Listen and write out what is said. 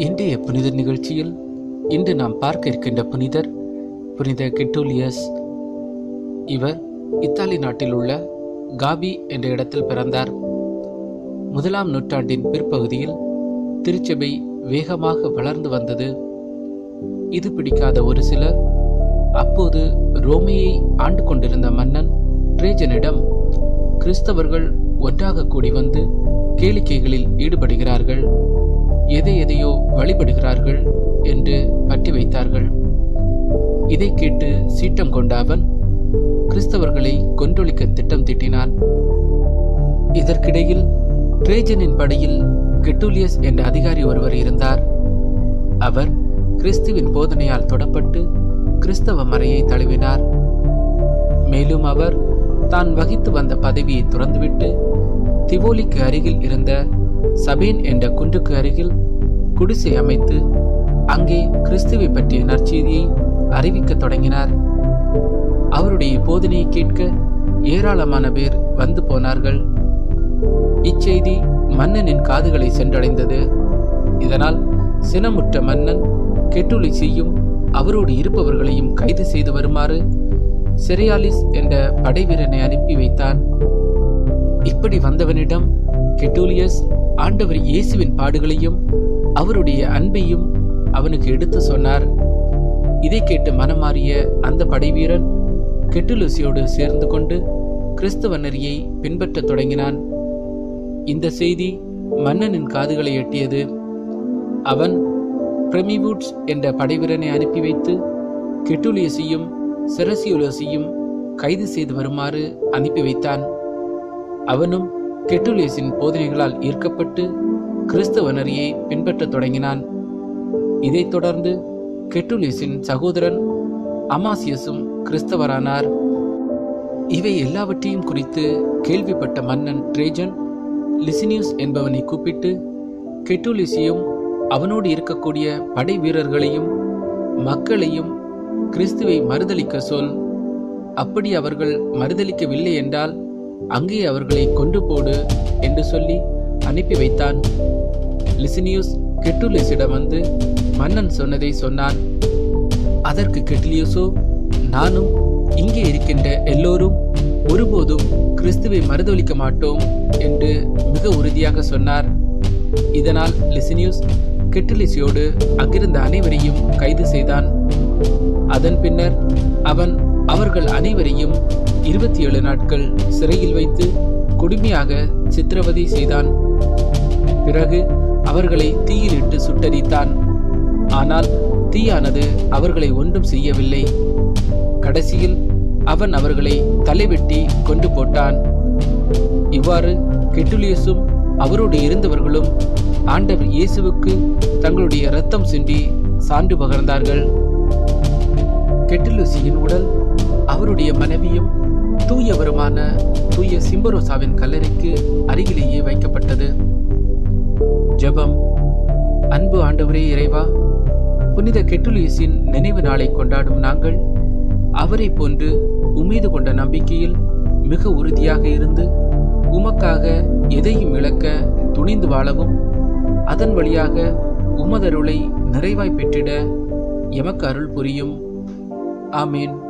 இன்றைய புனிதர் நிகழ்ச்சியில் இன்று நாம் பார்க்க இருக்கின்ற புனிதர் புனித கெட்டூலியஸ் இவர் இத்தாலி நாட்டில் உள்ள காபி என்ற இடத்தில் பிறந்தார் முதலாம் நூற்றாண்டின் பிற்பகுதியில் திருச்சபை வேகமாக வளர்ந்து வந்தது இது பிடிக்காத ஒரு சிலர் அப்போது ரோமையை ஆண்டு கொண்டிருந்த மன்னன் ட்ரேஜனிடம் கிறிஸ்தவர்கள் ஒன்றாக கூடி வந்து கேளிக்கைகளில் ஈடுபடுகிறார்கள் எதை எதையோ வழிபடுகிறார்கள் என்று பற்றி வைத்தார்கள் இதை கேட்டு சீற்றம் கொண்ட அவன் கிறிஸ்தவர்களை கொன்றொழிக்க திட்டம் தீட்டினான் இதற்கிடையில் ட்ரேஜனின் படையில் கெட்டூலியஸ் என்ற அதிகாரி ஒருவர் இருந்தார் அவர் கிறிஸ்துவின் போதனையால் தொடப்பட்டு கிறிஸ்தவ மறையை தழுவினார் மேலும் அவர் தான் வகித்து வந்த பதவியை துறந்துவிட்டு திவோலிக்கு அருகில் இருந்த சபேன் என்ற குன்றுக்கு அருகில் குடிசை அமைத்து அங்கே கிறிஸ்துவை பற்றிய நற்செய்தியை அறிவிக்கத் தொடங்கினார் அவருடைய போதனையை கேட்க ஏராளமான பேர் வந்து போனார்கள் இச்செய்தி மன்னனின் காதுகளை சென்றடைந்தது இதனால் சினமுற்ற மன்னன் கெட்டுலிசியும் அவரோடு இருப்பவர்களையும் கைது செய்து வருமாறு செரியாலிஸ் என்ற படைவீரனை அனுப்பி வைத்தான் இப்படி வந்தவனிடம் கெட்டூலியஸ் ஆண்டவர் இயேசுவின் பாடுகளையும் அவருடைய அன்பையும் அவனுக்கு எடுத்து சொன்னார் இதை கேட்டு மனமாறிய அந்த படைவீரன் கெட்டுலுசியோடு சேர்ந்து கொண்டு கிறிஸ்தவ நெறியை பின்பற்றத் தொடங்கினான் இந்த செய்தி மன்னனின் காதுகளை எட்டியது அவன் பிரமிவூட்ஸ் என்ற படைவீரனை அனுப்பி வைத்து கெட்டுலியஸையும் செரசியோலஸையும் கைது செய்து வருமாறு அனுப்பி வைத்தான் அவனும் கெட்டுலியஸின் போதனைகளால் ஈர்க்கப்பட்டு கிறிஸ்தவ நெறியை பின்பற்றத் தொடங்கினான் இதைத் தொடர்ந்து கெட்டுலியஸின் சகோதரன் அமாசியஸும் கிறிஸ்தவரானார் இவை எல்லாவற்றையும் குறித்து கேள்விப்பட்ட மன்னன் ட்ரேஜன் லிசினியூஸ் என்பவனை கூப்பிட்டு கெட்டுலிசியும் அவனோடு இருக்கக்கூடிய படை வீரர்களையும் மக்களையும் கிறிஸ்துவை மறுதலிக்க சொல் அப்படி அவர்கள் மறுதலிக்கவில்லை என்றால் அங்கே அவர்களை கொண்டு போடு என்று சொல்லி அனுப்பி வைத்தான் லிசினியூஸ் கெட்டுலிஸிடம் வந்து மன்னன் சொன்னதை சொன்னான் அதற்கு கெட்லியூஸோ நானும் இங்கே இருக்கின்ற எல்லோரும் ஒருபோதும் கிறிஸ்துவை மறுதளிக்க மாட்டோம் என்று மிக உறுதியாக சொன்னார் இதனால் லிசினியூஸ் கெட்டிலிசியோடு அங்கிருந்த அனைவரையும் கைது செய்தான் அதன் பின்னர் அவன் அவர்கள் அனைவரையும் இருபத்தி ஏழு நாட்கள் சிறையில் வைத்து கொடுமையாக சித்திரவதை செய்தான் பிறகு அவர்களை தீயிலிட்டு சுட்டரித்தான் ஆனால் தீயானது அவர்களை ஒன்றும் செய்யவில்லை கடைசியில் அவன் அவர்களை தலைவெட்டி கொண்டு போட்டான் இவ்வாறு கெட்டுலியஸும் அவரோடு இருந்தவர்களும் ஆண்டவர் இயேசுவுக்கு தங்களுடைய இரத்தம் சிந்தி சான்று பகர்ந்தார்கள் கெட்டுலுசியின் உடல் அவருடைய மனைவியும் தூயவருமான தூய சிம்பரோசாவின் கல்லறைக்கு அருகிலேயே வைக்கப்பட்டது ஜெபம் அன்பு ஆண்டவரே இறைவா புனித கெட்டுலியஸின் நினைவு நாளை கொண்டாடும் நாங்கள் அவரை போன்று உமீது கொண்ட நம்பிக்கையில் மிக உறுதியாக இருந்து உமக்காக எதையும் இழக்க துணிந்து வாழவும் அதன் வழியாக உமதருளை நிறைவாய் பெற்றிட எமக்கு அருள் புரியும் ஆமேன்